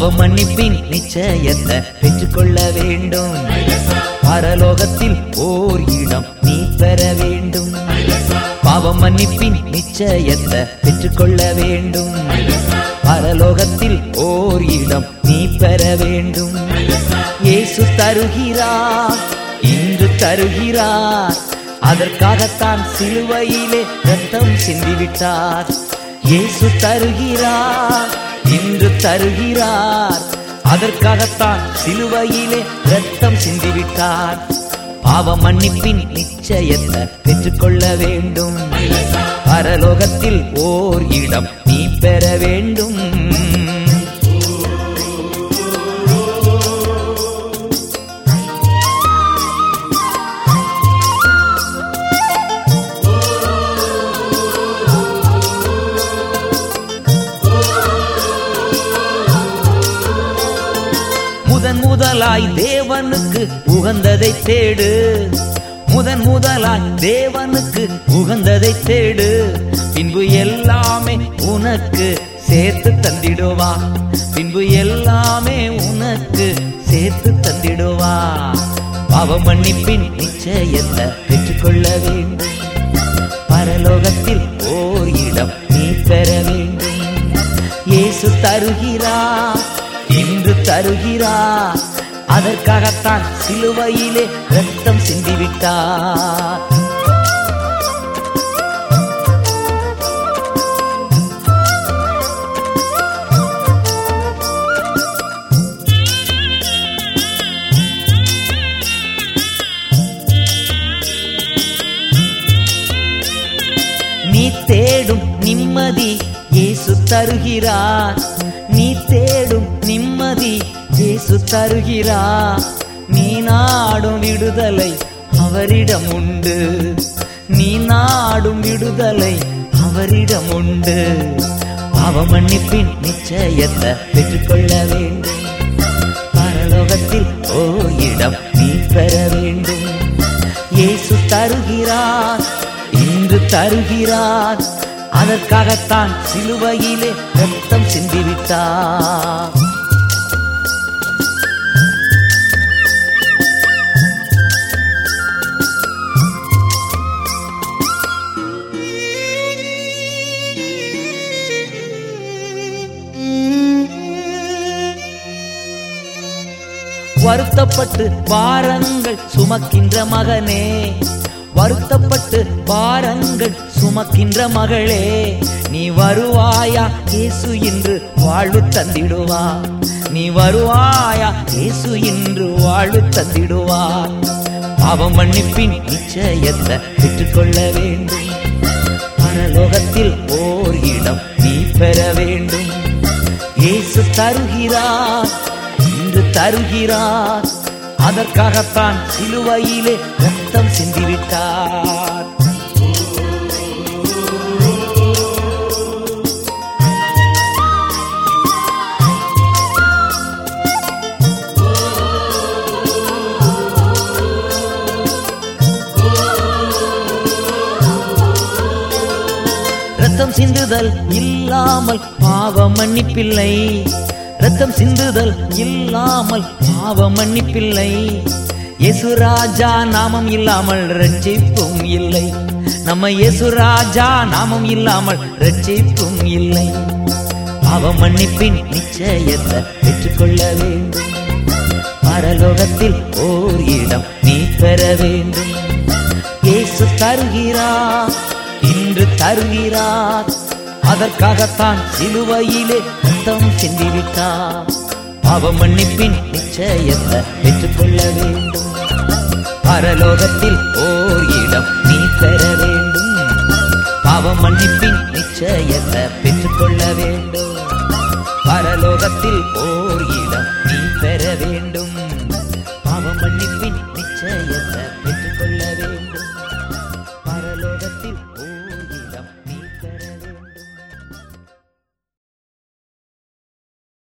பாவ மன்னிப்பின் நிச்சயத்தை பெற்றுக்கொள்ள வேண்டும் பரலோகத்தில் ஓர் இடம் நீ பெற வேண்டும் பாவ மன்னிப்பின் நிச்சயத்தை பெற்றுக்கொள்ள வேண்டும் பரலோகத்தில் ஓர் இடம் நீ பெற வேண்டும் இயேசு தருகிறார் இன்று தருகிறார் அதற்காகத்தான் சிலுவையிலே ரத்தம் சிந்திவிட்டார் இயேசு தருகிறார் இன்று தருகிறார் அதற்காகத்தான் சிலுவையிலே ரத்தம் சிந்திவிட்டார் பாவ மன்னிப்பின் நிச்சயத்தை பெற்றுக்கொள்ள வேண்டும் பரலோகத்தில் ஓர் இடம் நீ பெற வேண்டும் முதன் முதலாய் தேவனுக்கு உகந்ததை தேடு முதன் முதலாய் தேவனுக்கு உகந்ததை தேடு பின்பு எல்லாமே உனக்கு சேர்த்து தந்திடுவா பின்பு எல்லாமே உனக்கு சேர்த்து தந்திடுவா பாவ மன்னிப்பின் நிச்சயத்தை பெற்றுக்கொள்ள வேண்டும் பரலோகத்தில் ஓர் இடம் நீ பெற வேண்டும் இயேசு தருகிறார் இன்று தருகிறார் அதற்காகத்தான் சிலுவையிலே ரத்தம் சிந்திவிட்டார் நீ தேடும் நிம்மதி இயேசு தருகிறார் நீ தேடும் நிம்மதி இயேசு தருகிறார் நீ நாடும் விடுதலை அவரிடம் உண்டு நீ நாடும் விடுதலை அவரிடம் உண்டு பாவ மன்னிப்பின் நிச்சயத்தை பெற்றுக்கொள்ள வேண்டும் பரலோகத்தில் ஓர் இடம் நீ பெற வேண்டும் இயேசு தருகிறார் இன்று தருகிறார் அதற்காகத்தான் சிலுவையிலே ரத்தம் சிந்திவிட்டார் வருத்தப்பட்டு பாரங்கள் சுமக்கின்ற மகனே வருத்தப்பட்டு பாரங்கள் சுமக்கின்ற மகளே நீ வருவாயா இயேசு இன்று வாழ்வு தந்திடுவா நீ வருவாயா இயேசு இன்று வாழ்வு தந்திடுவார் பாவம் மன்னிப்பின் நிச்சயத்தை பெற்றுக்கொள்ள வேண்டும் பரலோகத்தில் ஓர் இடம் நீ பெற வேண்டும் இயேசு தருகிறார் இன்று தருகிறார் அதற்காகத்தான் சிலுவையிலே ரத்தம் சிந்திவிட்டார் ரத்தம் சிந்துதல் இல்லாமல் பாவ மன்னிப்பில்லை ரத்தம் சிந்துதல் இல்லாமல் பாவ மன்னிப்பில்லை இயேசு ராஜா நாமம் இல்லாமல் ரட்சிப்பும் இல்லை நம்ம இயேசு ராஜா நாமம் இல்லாமல் ரட்சிப்பும் இல்லை பாவ மன்னிப்பின் நிச்சயத்தை பெற்றுக்கொள்ள வேண்டும் பரலோகத்தில் ஓர் இடம் நீ பெற வேண்டும் இயேசு தருகிறார் இன்று தருகிறார் அதற்காகத்தான் சிலுவையிலே ரத்தம் சிந்திவிட்டார் பாவ மன்னிப்பின் நிச்சயத்தை பெற்றுக்கொள்ள வேண்டும் பரலோகத்தில் ஓர் இடம் நீ பெற வேண்டும் பாவ மன்னிப்பின் நிச்சயத்தை பெற்றுக்கொள்ள வேண்டும் பரலோகத்தில் ஓர் இடம் நீ பெற வேண்டும்